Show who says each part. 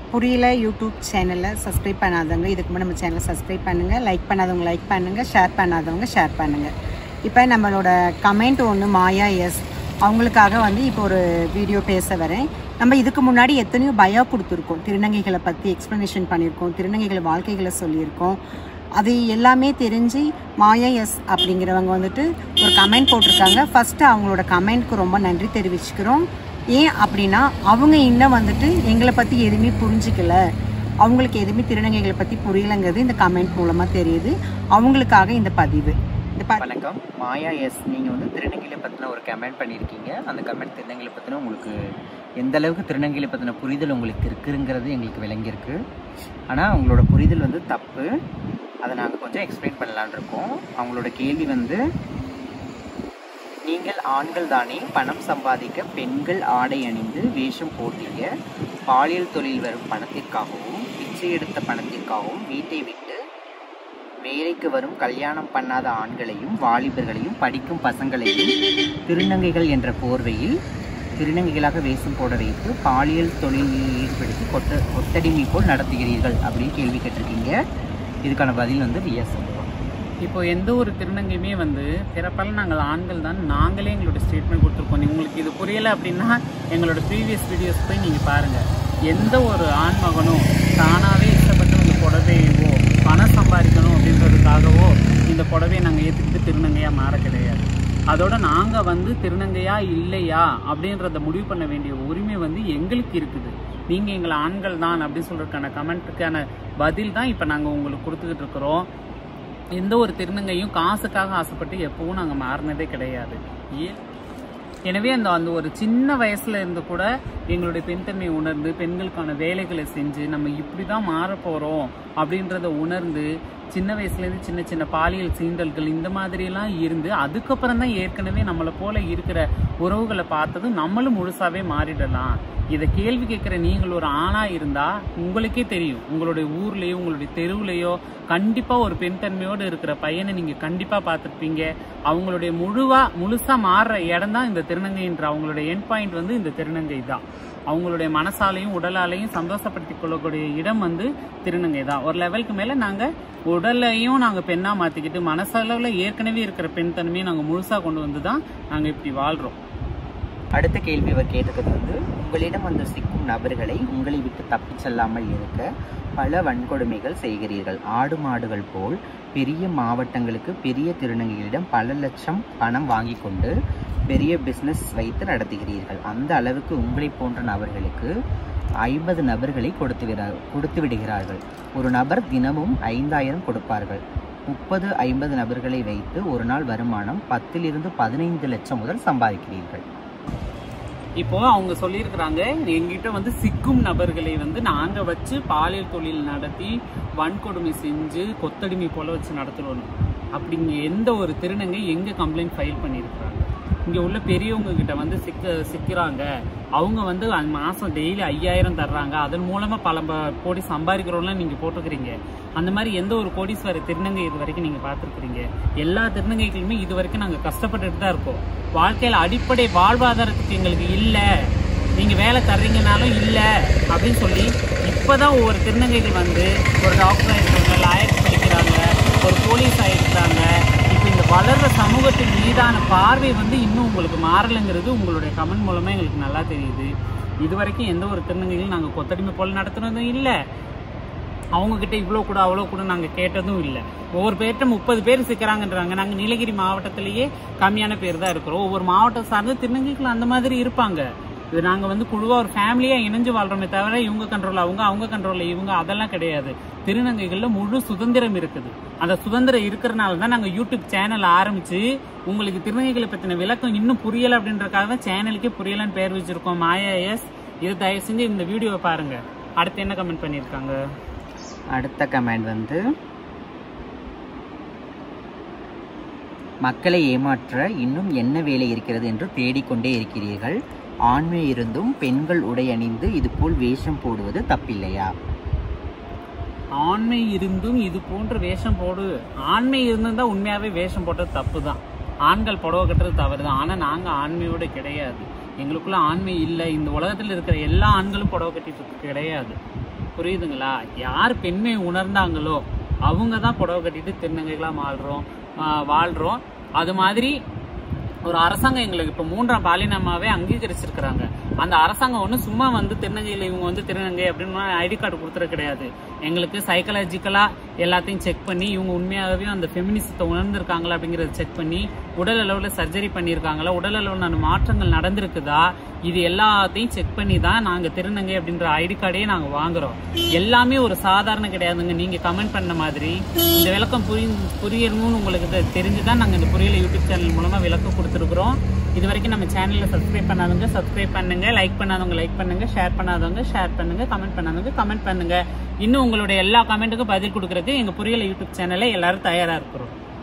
Speaker 1: புரியல யூடியூப் சேனலை சப்ஸ்கிரைப் பண்ணாதவங்க இதுக்கு முன்னாடி நம்ம சேனலை சப்ஸ்கிரைப் பண்ணுங்கள் லைக் பண்ணாதவங்க லைக் பண்ணுங்கள் ஷேர் பண்ணாதவங்க ஷேர் பண்ணுங்கள் இப்போ நம்மளோட கமெண்ட் ஒன்று மாயா எஸ் அவங்களுக்காக வந்து இப்போ ஒரு வீடியோ பேச வரேன் நம்ம இதுக்கு முன்னாடி எத்தனையோ பயோ கொடுத்துருக்கோம் திருநங்கைகளை பற்றி எக்ஸ்ப்ளனேஷன் பண்ணியிருக்கோம் திருநங்கைகள் வாழ்க்கைகளை சொல்லியிருக்கோம் அது எல்லாமே தெரிஞ்சு மாயா எஸ் அப்படிங்கிறவங்க வந்துட்டு ஒரு கமெண்ட் போட்டிருக்காங்க ஃபஸ்ட்டு அவங்களோட கமெண்ட்க்கு ரொம்ப நன்றி தெரிவிச்சுக்கிறோம் ஏன் அப்படின்னா அவங்க இன்னும் வந்துட்டு எங்களை பற்றி எதுவுமே புரிஞ்சிக்கல அவங்களுக்கு எதுவுமே திருநங்கைகளை பற்றி புரியலைங்கிறது இந்த கமெண்ட் மூலமாக தெரியுது அவங்களுக்காக இந்த பதிவு இந்த ப
Speaker 2: வணக்கம் மாயா எஸ் நீங்கள் வந்து திருநங்கைகளை பற்றின ஒரு கமெண்ட் பண்ணியிருக்கீங்க அந்த கமெண்ட் திருநங்கைகளை பற்றின உங்களுக்கு எந்த அளவுக்கு திருநங்கைகளை பற்றின புரிதல் உங்களுக்கு இருக்குங்கிறது எங்களுக்கு விளங்கியிருக்கு ஆனால் அவங்களோட புரிதல் வந்து தப்பு அதை நாங்கள் கொஞ்சம் எக்ஸ்பிளைன் பண்ணலான்னு இருக்கோம் அவங்களோட கேள்வி வந்து நீங்கள் ஆண்கள் தானே பணம் சம்பாதிக்க பெண்கள் ஆடை அணிந்து வேஷம் போட்டீங்க பாலியல் தொழில் வரும் பணத்திற்காகவும் பிச்சை எடுத்த பணத்திற்காகவும் வீட்டை விட்டு வேலைக்கு வரும் கல்யாணம் பண்ணாத ஆண்களையும் வாலிபர்களையும் படிக்கும் பசங்களையும் திருநங்கைகள் என்ற போர்வையில் திருநங்கைகளாக வேஷம் போட வைத்து பாலியல் தொழிலில் ஈடுபடுத்தி கொட்ட கொத்தடிமை போல் நடத்துகிறீர்கள் அப்படின்னு கேள்வி கேட்டிருக்கீங்க இதுக்கான பதில் வந்து ரியா சொல்லுவோம்
Speaker 3: இப்போ எந்த ஒரு திருநங்கையுமே வந்து பிறப்பால் நாங்கள் ஆண்கள் தான் நாங்களே எங்களோட ஸ்டேட்மெண்ட் கொடுத்துருக்கோம் நீ- உங்களுக்கு இது புரியலை அப்படின்னா எங்களோட ப்ரீவியஸ் வீடியோஸ் போய் நீங்கள் பாருங்கள் எந்த ஒரு ஆண் மகனும் தானாகவே இஷ்டப்பட்டு இந்த புடவையவோ பணம் சம்பாதிக்கணும் அப்படின்றதுக்காகவோ இந்த புடவையை நாங்கள் ஏற்றுக்கிட்டு திருநங்கையாக மாற கிடையாது அதோட நாங்கள் வந்து திருநங்கையா இல்லையா அப்படின்றத முடிவு பண்ண வேண்டிய உரிமை வந்து எங்களுக்கு இருக்குது நீங்கள் எங்களை ஆண்கள் தான் அப்படின்னு சொல்றதுக்கான கமெண்ட்டுக்கான பதில் தான் இப்போ நாங்கள் உங்களுக்கு கொடுத்துக்கிட்டு இருக்கிறோம் எந்த ஒரு திருநங்கையும் காசுக்காக ஆசைப்பட்டு எப்பவும் நாங்கள் மாறினதே கிடையாது ஏன் எனவே அந்த அந்த ஒரு சின்ன வயசுல இருந்து கூட எங்களுடைய பெண்தன்மையை உணர்ந்து பெண்களுக்கான வேலைகளை செஞ்சு நம்ம இப்படி தான் மாற போகிறோம் அப்படின்றத உணர்ந்து சின்ன வயசுலேருந்து சின்ன சின்ன பாலியல் சீண்டல்கள் இந்த மாதிரிலாம் இருந்து அதுக்கப்புறம் தான் ஏற்கனவே நம்மளை போல இருக்கிற உறவுகளை பார்த்ததும் நம்மளும் முழுசாவே மாறிடலாம் இதை கேள்வி கேட்குற நீங்கள் ஒரு ஆணா இருந்தா உங்களுக்கே தெரியும் உங்களுடைய ஊர்லயோ உங்களுடைய தெருவுலையோ கண்டிப்பா ஒரு பெண் தன்மையோடு இருக்கிற பையனை நீங்க கண்டிப்பா பார்த்துருப்பீங்க அவங்களுடைய முழுவா முழுசா மாறுற இடம் தான் இந்த திருநங்கைன்ற அவங்களுடைய எண்ட் பாயிண்ட் வந்து இந்த திருநங்கை தான் அவங்களுடைய மனசாலையும் உடலாலையும் சந்தோஷப்படுத்திக் கொள்ளக்கூடிய இடம் வந்து திருநங்கை தான் ஒரு லெவலுக்கு மேல நாங்க உடலையும் நாங்க பெண்ணா மாத்திக்கிட்டு மனசளவுல ஏற்கனவே இருக்கிற பெண் தன்மையை நாங்க முழுசா கொண்டு வந்து தான் நாங்க இப்படி வாழ்றோம்
Speaker 2: அடுத்த கேள்வி அவர் கேட்டிருக்கிறது வந்து உங்களிடம் வந்து சிக்கும் நபர்களை உங்களை விட்டு தப்பிச் செல்லாமல் இருக்க பல வன்கொடுமைகள் செய்கிறீர்கள் ஆடு மாடுகள் போல் பெரிய மாவட்டங்களுக்கு பெரிய திருநங்கைகளிடம் பல லட்சம் பணம் வாங்கி கொண்டு பெரிய பிஸ்னஸ் வைத்து நடத்துகிறீர்கள் அந்த அளவுக்கு உங்களை போன்ற நபர்களுக்கு ஐம்பது நபர்களை கொடுத்து விடா- கொடுத்து விடுகிறார்கள் ஒரு நபர் தினமும் ஐந்தாயிரம் கொடுப்பார்கள் முப்பது ஐம்பது நபர்களை வைத்து ஒரு நாள் வருமானம் பத்திலிருந்து பதினைந்து லட்சம் முதல் சம்பாதிக்கிறீர்கள்
Speaker 3: இப்போ அவங்க சொல்லியிருக்கிறாங்க எங்கிட்ட வந்து சிக்கும் நபர்களை வந்து நாங்க வச்சு பாலியல் தொழில் நடத்தி வன்கொடுமை செஞ்சு கொத்தடிமை போல வச்சு நடத்துறோம் அப்படிங்க எந்த ஒரு திருநங்கை எங்க கம்ப்ளைண்ட் ஃபைல் பண்ணியிருக்கிறாங்க இங்க உள்ள பெரியவங்க கிட்ட வந்து சிக்க சிக்கிறாங்க அவங்க வந்து அந்த மாசம் டெய்லி ஐயாயிரம் தர்றாங்க அதன் மூலமா பல ப- கோடி சம்பாதிக்கிறோம்லாம் நீங்க போட்டுக்கிறீங்க அந்த மாதிரி எந்த ஒரு கோடீஸ்வர திருநங்கை இது வரைக்கும் நீங்க பார்த்துருக்கிறீங்க எல்லா திருநங்கைகளுமே இது வரைக்கும் நாங்க கஷ்டப்பட்டுட்டு தான் இருக்கோம் வாழ்க்கையில அடிப்படை வாழ்வாதாரத்துக்கு எங்களுக்கு இல்ல நீங்க வேலை தர்றீங்கனாலும் இல்ல அப்படின்னு சொல்லி இப்பதான் ஒவ்வொரு திருநங்கைகள் வந்து ஒரு டாக்டர் ஆயிருக்காங்க லாயர் படிக்கிறாங்க ஒரு போலீஸ் ஆயிருக்காங்க இப்போ இந்த வளர்ற சமூகத்தின் மீதான பார்வை வந்து இன்னும் உங்களுக்கு மாறலைங்கிறது உங்களுடைய கமெண்ட் மூலமா எங்களுக்கு நல்லா தெரியுது இது வரைக்கும் எந்த ஒரு திருநங்கைகளும் நாங்க கொத்தடிமை போல நடத்துனதும் இல்லை அவங்க கிட்ட இவ்வளோ கூட அவ்வளோ கூட நாங்கள் கேட்டதும் இல்லை ஒவ்வொரு பேர்கிட்ட முப்பது பேர் சிக்கிறாங்கன்றாங்க நாங்கள் நீலகிரி மாவட்டத்திலேயே கம்மியான பேர் தான் இருக்கிறோம் ஒவ்வொரு மாவட்டம் சார்ந்து திருநங்கைகள் அந்த மாதிரி இருப்பாங்க இது நாங்கள் வந்து குழுவாக ஒரு ஃபேமிலியாக இணைஞ்சு வாழ்றோமே தவிர இவங்க கண்ட்ரோல் அவங்க அவங்க கண்ட்ரோலில் இவங்க அதெல்லாம் கிடையாது திருநங்கைகளில் முழு சுதந்திரம் இருக்குது அந்த சுதந்திரம் இருக்கிறனால தான் நாங்கள் யூடியூப் சேனல் ஆரம்பிச்சு உங்களுக்கு திருநங்கைகளை பற்றின விளக்கம் இன்னும் புரியலை அப்படின்றதுக்காக தான் சேனலுக்கே புரியலைன்னு பேர் வச்சிருக்கோம் மாயா எஸ் இது தயவு செஞ்சு இந்த வீடியோவை பாருங்க அடுத்து என்ன கமெண்ட் பண்ணியிருக்காங்க
Speaker 2: அடுத்த கமெண்ட் வந்து மக்களை ஏமாற்ற இன்னும் என்ன வேலை இருக்கிறது என்று தேடிக்கொண்டே இருக்கிறீர்கள் ஆண்மை இருந்தும் பெண்கள் உடை அணிந்து இதுபோல் வேஷம் போடுவது தப்பில்லையா
Speaker 3: ஆண்மை இருந்தும் இது போன்ற வேஷம் போடு ஆண்மை இருந்திருந்தா உண்மையாவே வேஷம் போட்டது தப்பு தான் ஆண்கள் புடவை கட்டுறது தவறு தான் ஆனால் நாங்கள் ஆண்மையோட கிடையாது எங்களுக்குள்ள ஆண்மை இல்லை இந்த உலகத்தில் இருக்கிற எல்லா ஆண்களும் புடவை கட்டிட்டு இருக்கு கிடையாது புரியுதுங்களா யார் பெண்மை உணர்ந்தாங்களோ அவங்க தான் புடவை கட்டிட்டு திருநங்கைகளாக வாழ்றோம் ஆஹ் வாழ்றோம் அது மாதிரி ஒரு அரசாங்கம் எங்களுக்கு இப்போ மூன்றாம் பாலினமாவே அங்கீகரிச்சிருக்கிறாங்க அந்த அரசாங்கம் ஒன்றும் சும்மா வந்து திருநங்கையில் இவங்க வந்து திருநங்கை அப்படின்னு ஐடி கார்டு கொடுத்துட கிடையாது எங்களுக்கு சைக்கலாஜிக்கலா எல்லாத்தையும் செக் பண்ணி இவங்க உண்மையாகவே அந்த ஃபெமினிசத்தை உணர்ந்திருக்காங்களா அப்படிங்கறத செக் பண்ணி உடல் அளவில் சர்ஜரி பண்ணியிருக்காங்களா உடல் அளவில் மாற்றங்கள் நடந்திருக்குதா இது எல்லாத்தையும் செக் பண்ணி தான் நாங்கள் திருநங்கை அப்படின்ற ஐடி கார்டையே நாங்கள் வாங்குறோம் எல்லாமே ஒரு சாதாரண கிடையாதுங்க நீங்கள் கமெண்ட் பண்ண மாதிரி இந்த விளக்கம் புரி புரியணும்னு உங்களுக்கு தெ- தெரிஞ்சுதான் நாங்கள் இந்த புரியல யூடியூப் சேனல் மூலமாக விளக்கம் கொடுத்துருக்குறோம் இது வரைக்கும் நம்ம சேனலில் சப்ஸ்கிரைப் பண்ணாதவங்க சப்ஸ்கிரைப் பண்ணுங்க லைக் பண்ணாதவங்க லைக் பண்ணுங்க ஷேர் பண்ணாதவங்க ஷேர் பண்ணுங்க கமெண்ட் பண்ணாதவங்க கமெண்ட் பண்ணுங்க இன்னும் உங்களுடைய எல்லா கமெண்ட்டுக்கும் பதில் கொடுக்கறதுக்கு எங்க புரியல யூடியூப் சேனல்ல எல்லாரும் தயாரா இருக்கிறோம்